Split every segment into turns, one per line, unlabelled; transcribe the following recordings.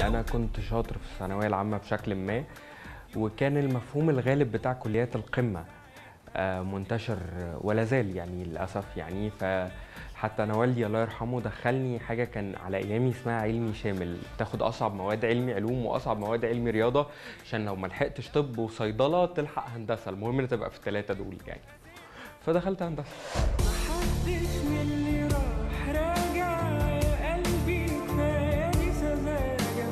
انا كنت شاطر في الثانويه العامه بشكل ما وكان المفهوم الغالب بتاع كليات القمه آه، منتشر ولا زال يعني للاسف يعني فحتى انا والدي الله يرحمه دخلني حاجه كان على ايامي اسمها علمي شامل تاخد اصعب مواد علمي علوم واصعب مواد علمي رياضه عشان لو ما لحقتش طب وصيدله تلحق هندسه المهم ان تبقى في الثلاثه دول يعني فدخلت هندسه
محدش من اللي راح راجع يا قلبي كفاية سذاجة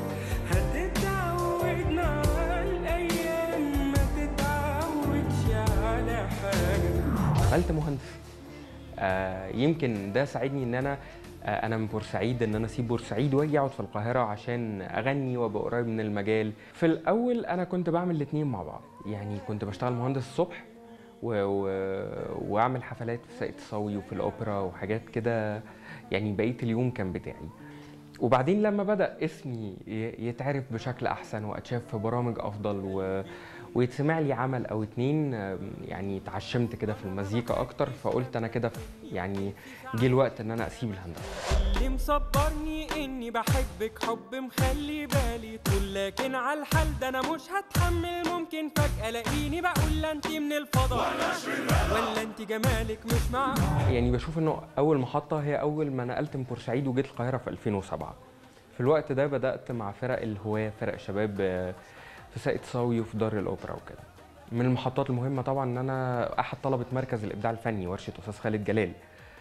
هتتعودنا على الأيام ما تتعودش على حاجة
دخلت مهندس آه يمكن ده ساعدني ان انا آه انا من بورسعيد ان انا اسيب بورسعيد واجي اقعد في القاهره عشان اغني وابقى قريب من المجال في الاول انا كنت بعمل الاثنين مع بعض يعني كنت بشتغل مهندس الصبح و... و... واعمل حفلات في ساقية صاوي وفي الاوبرا وحاجات كده يعني بقيه اليوم كان بتاعي وبعدين لما بدا اسمي ي- يتعرف بشكل احسن واتشاف في برامج افضل و... ويتسمع لي عمل او اتنين آم، يعني اتعشمت كده في المزيكا اكتر فقلت انا كده في- يعني جه الوقت ان انا اسيب الهندسه
اللي مصبرني اني بحبك حب مخلي بالي طول لكن على الحال ده انا مش هتحمل ممكن فجأة الاقيني بقول لا انت من الفضاء ولا انت جمالك مش معقول
يعني بشوف انه اول محطه هي اول ما نقلت من بورسعيد وجيت القاهره في 2007 في الوقت ده بدات مع فرق الهواه فرق شباب آه، في ساقية صاوي وفي دار الاوبرا وكده من المحطات المهمه طبعا ان انا احد طلبه مركز الابداع الفني ورشه استاذ خالد جلال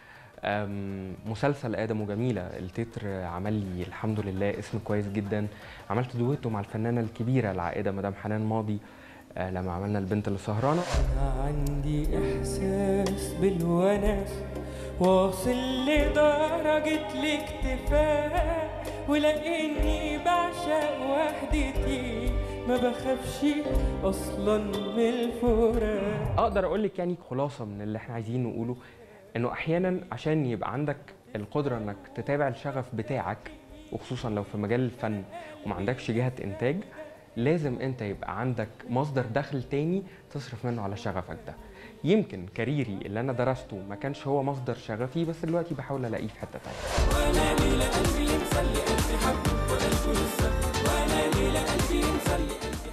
أم، مسلسل ادم وجميله التتر عمل لي الحمد لله اسم كويس جدا عملت دويتو مع الفنانه الكبيره العائده مدام حنان ماضي آه، لما عملنا البنت اللي سهرانه
أنا عندي إحساس بالونس واصل لدرجة الاكتفاء ولأني بعشق وحدتي ما بخافش أصلا من الفراق
اقدر اقول لك يعني خلاصه من اللي احنا عايزين نقوله انه احيانا عشان يبقى عندك القدره انك تتابع الشغف بتاعك وخصوصا لو في مجال الفن وما عندكش جهه انتاج لازم انت يبقى عندك مصدر دخل تاني تصرف منه على شغفك ده يمكن كاريري اللي انا درسته ما كانش هو مصدر شغفي بس دلوقتي بحاول الاقيه في حته تانية
وأنا ليلة قلبي مسلي قلبي حب وقلبه لسه وأنا ليلة قلبي مسلي قلبي